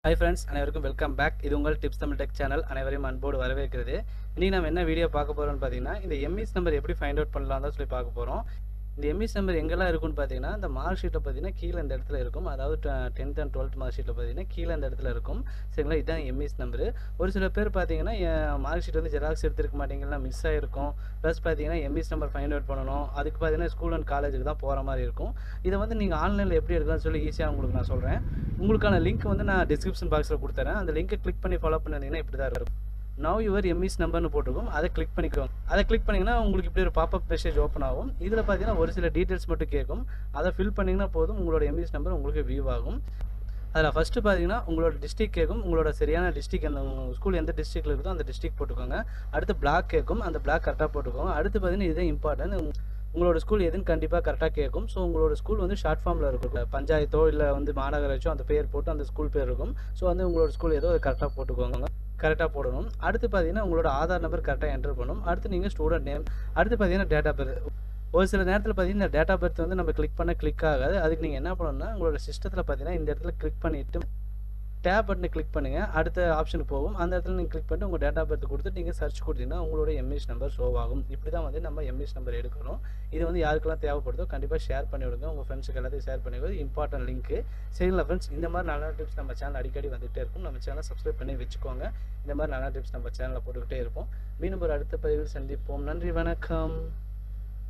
high friends அனைவருக்கும் welcome back இது உங்கள் டிப்ஸ் தமிழ் டெக் சேனல் அனைவரையும் அன்போடு வரவேற்கிறது இன்றைக்கி நம்ம என்ன வீடியோ பார்க்க போகிறோம்னு பார்த்தீங்கன்னா இந்த எம்இஸ் நம்பர் எப்படி ஃபைண்ட் அவுட் பண்ணலாம் தான் சொல்லி பார்க்க போகிறோம் இந்த எம்இஸ் நம்பர் எங்கெல்லாம் இருக்குன்னு பார்த்தீங்கன்னா இந்த மார்க் ஷீட்டில் பார்த்தீங்கன்னா கீழே இந்த இடத்துல இருக்கும் அதாவது டென்த் அண்ட் டுவெல்த் மார்க் ஷீட்டில் பார்த்தீங்கன்னா கீழே இந்த இடத்துல இருக்கும் சரிங்களா இதுதான் எம்இஸ் நம்பர் ஒரு சில பேர் பார்த்தீங்கன்னா மார்க் ஷீட் வந்து ஜெராக்ஸ் எடுத்துருக்க மாட்டீங்கன்னா மிஸ் ஆகிருக்கும் ப்ளஸ் பார்த்தீங்கன்னா எம்இஸ் நம்பர் ஃபைண்ட் அவுட் பண்ணணும் அதுக்கு பார்த்தீங்கன்னா ஸ்கூல் அண்ட் காலேஜுக்கு தான் போகிற மாதிரி இருக்கும் இதை வந்து நீங்கள் ஆன்லைனில் எப்படி எடுக்கலாம்னு சொல்லி ஈஸியாக உங்களுக்கு நான் சொல்கிறேன் உங்களுக்கான லிங்க் வந்து நான் டிஸ்கிரிப்ஷன் பாக்ஸில் கொடுத்துறேன் அந்த லிங்கை கிளிக் பண்ணி ஃபாலோ பண்ணிருந்தீங்கன்னா இப்படி தான் இருக்கும் நவ் யுவர் எம்இஸ் நம்பர்னு போட்டிருக்கும் அதை கிளிக் பண்ணிக்கோங்க அதை கிளிக் பண்ணிங்கன்னா உங்களுக்கு இப்படி ஒரு பாப்பப் மெசேஜ் ஓப்பன் ஆகும் இதில் பார்த்தீங்கன்னா ஒரு சில டீட்டெயில்ஸ் மட்டும் கேட்கும் அதை ஃபில் பண்ணிங்கன்னா போதும் உங்களோட எம்இஸ் நம்பர் உங்களுக்கு வியூ ஆகும் அதில் ஃபஸ்ட்டு பார்த்தீங்கன்னா உங்களோட டிஸ்ட்ரிக் கேட்கும் உங்களோட சரியான டிஸ்ட்ரிக் அந்த ஸ்கூல் எந்த டிஸ்ட்ரிக்டில் இருக்குதோ அந்த டிஸ்ட்ரிக் போட்டுக்கோங்க அடுத்து பிளாக் கேட்கும் அந்த பிளாக் கரெக்டாக போட்டுக்கோங்க அடுத்து பார்த்தீங்கன்னா இதுதான் இம்பார்ட்டன்ட் உங்களோட ஸ்கூல் எதுன்னு கண்டிப்பாக கரெக்டாக கேட்கும் ஸோ உங்களோட ஸ்கூல் வந்து ஷார்ட் ஃபார்மில் இருக்கும் பஞ்சாயத்தோ இல்லை வந்து மாநகராட்சியோ அந்த பேர் போட்டு அந்த ஸ்கூல் பேர் இருக்கும் ஸோ வந்து உங்களோட ஸ்கூல் ஏதோ கரெக்டாக போட்டுக்கோங்க கரெக்டாக போடணும் அடுத்து பார்த்தீங்கன்னா உங்களோட ஆதார் நம்பர் கரெக்டாக என்டர் பண்ணணும் அடுத்து நீங்கள் ஸ்டூடெண்ட் நேம் அடுத்து பார்த்தீங்கன்னா டேட் ஆஃப் பர்த் ஒரு சில நேரத்தில் பார்த்தீங்கன்னா டேட் ஆஃப் பர்த் வந்து நம்ம கிளிக் பண்ண கிளிக் ஆகாது அதுக்கு நீங்கள் என்ன பண்ணணும்னா உங்களோட சிஸ்டத்தில் பார்த்தீங்கன்னா இந்த இடத்துல கிளிக் பண்ணிவிட்டு டேப் பட்டனை கிளிக் பண்ணுங்கள் அடுத்த ஆப்ஷனுக்கு போகும் அந்த இடத்துல நீங்கள் கிளிக் பண்ணிட்டு உங்கள் டேட் ஆஃப் பர்த் கொடுத்து நீங்கள் சர்ச் கொடுத்தீங்கன்னா உங்களோட எம்இஸ் நம்பர் ஷோ ஆகும் இப்படி தான் வந்து நம்ம எம்இஸ் நம்பர் எடுக்கணும் இது வந்து யாருக்கெல்லாம் தேவைப்படுதோ கண்டிப்பாக ஷேர் பண்ணி விடுங்க உங்கள் ஃப்ரெண்ட்ஸுக்கு எல்லாத்தையும் ஷேர் பண்ணி விடுங்க இம்பார்ட்டன்ட் லிங்க்கு சரிங்களா ஃப்ரெண்ட்ஸ் இந்த மாதிரி நல்ல டிப்ஸ் நம்ம சேனல் அடிக்கடி வந்துகிட்டே இருக்கும் நம்ம சேனலை சப்ஸ்கிரைப் பண்ணி வச்சுக்கோங்க இந்த மாதிரி நல்ல டிப்ஸ் நம்ம சேனலில் போட்டுக்கிட்டே இருப்போம் மீண்டும் ஒரு அடுத்த பதிவில் சந்திப்போம் நன்றி வணக்கம்